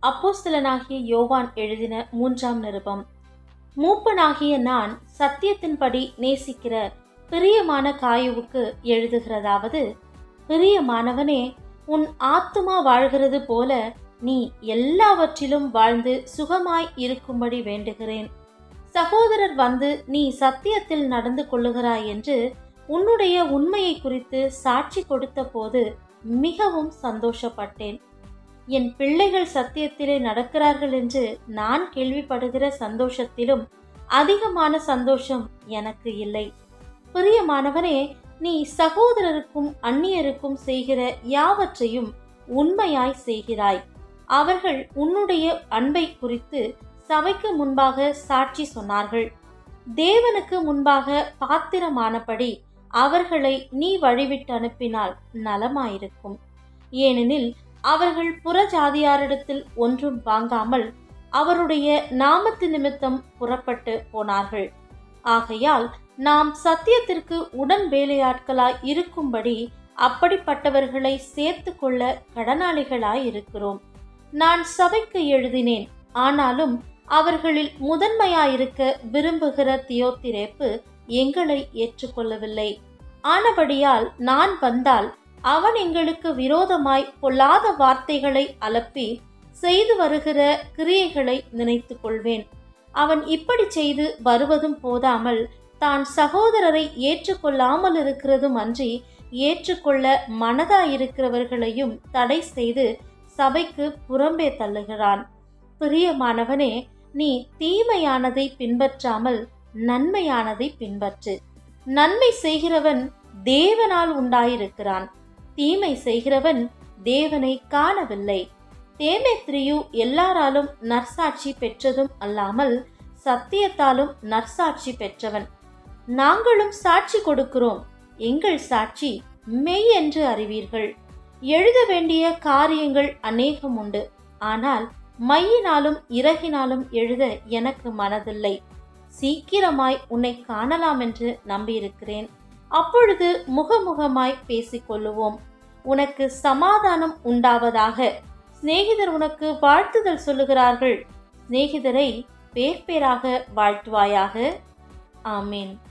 அப்போஸ்தலனாகிய யோவான் எழுதின மூன்றாம் நிருபம் மூப்பனாகிய நான் சத்தியத்தின்படி நேசிக்கிற பிரியமான காயுவுக்கு எழுதுகிறதாவது பிரியமானவனே உன் ஆத்துமா வாழ்கிறது போல நீ எல்லாவற்றிலும் வாழ்ந்து சுகமாய் இருக்கும்படி வேண்டுகிறேன் சகோதரர் வந்து நீ சத்தியத்தில் நடந்து கொள்ளுகிறாய் என்று உன்னுடைய உண்மையை குறித்து சாட்சி கொடுத்த போது மிகவும் சந்தோஷப்பட்டேன் என் பிள்ளைகள் சத்தியத்திலே நடக்கிறார்கள் என்று நான் கேள்விப்படுகிற சந்தோஷத்திலும் அதிகமான சந்தோஷம் எனக்கு இல்லை பிரியமானவனே நீ சகோதரருக்கும் அந்நியருக்கும் செய்கிற யாவற்றையும் உண்மையாய் செய்கிறாய் அவர்கள் உன்னுடைய அன்பை குறித்து சபைக்கு முன்பாக சாட்சி சொன்னார்கள் தேவனுக்கு முன்பாக பாத்திரமானபடி அவர்களை நீ வழிவிட்டு அனுப்பினால் நலமாயிருக்கும் ஏனெனில் அவர்கள் புறஜாதியாரிடத்தில் ஒன்றும் வாங்காமல் அவருடைய நாமத்து நிமித்தம் புறப்பட்டு போனார்கள் ஆகையால் நாம் சத்தியத்திற்கு உடன் வேலையாட்களாய் இருக்கும்படி அப்படிப்பட்டவர்களை சேர்த்து கொள்ள கடனாளிகளாய் இருக்கிறோம் நான் சபைக்கு எழுதினேன் ஆனாலும் அவர்களில் முதன்மையாயிருக்க விரும்புகிற தியோத்திரேப்பு எங்களை ஏற்றுக்கொள்ளவில்லை ஆனபடியால் நான் வந்தால் அவன் எங்களுக்கு விரோதமாய் பொல்லாத வார்த்தைகளை அலப்பி செய்து வருகிற கிரியைகளை நினைத்து கொள்வேன் அவன் இப்படி செய்து வருவதும் போதாமல் தான் சகோதரரை ஏற்றுக்கொள்ளாமல் இருக்கிறதும் அன்றி ஏற்றுக்கொள்ள மனதாயிருக்கிறவர்களையும் தடை செய்து சபைக்கு புறம்பே தள்ளுகிறான் பிரியமானவனே நீ தீமையானதை பின்பற்றாமல் நன்மையானதை பின்பற்று நன்மை செய்கிறவன் தேவனால் உண்டாயிருக்கிறான் தீமை செய்கிறவன் தேவனை காணவில்லை தேமேத்ரியு எல்லாராலும் நற்சாட்சி பெற்றதும் அல்லாமல் சத்தியத்தாலும் நற்சாட்சி பெற்றவன் நாங்களும் சாட்சி கொடுக்கிறோம் எங்கள் சாட்சி மெய் என்று அறிவீர்கள் எழுத வேண்டிய காரியங்கள் அநேகம் உண்டு ஆனால் மையினாலும் இறகினாலும் எழுத எனக்கு மனதில்லை சீக்கிரமாய் உன்னை காணலாம் என்று நம்பியிருக்கிறேன் அப்பொழுது முகமுகமாய் பேசிக்கொள்ளுவோம் உனக்கு சமாதானம் உண்டாவதாக சிநேகிதர் உனக்கு வாழ்த்துதல் சொல்லுகிறார்கள் சிநேகிதரை பேர் பேராக வாழ்த்துவாயாக ஆமேன்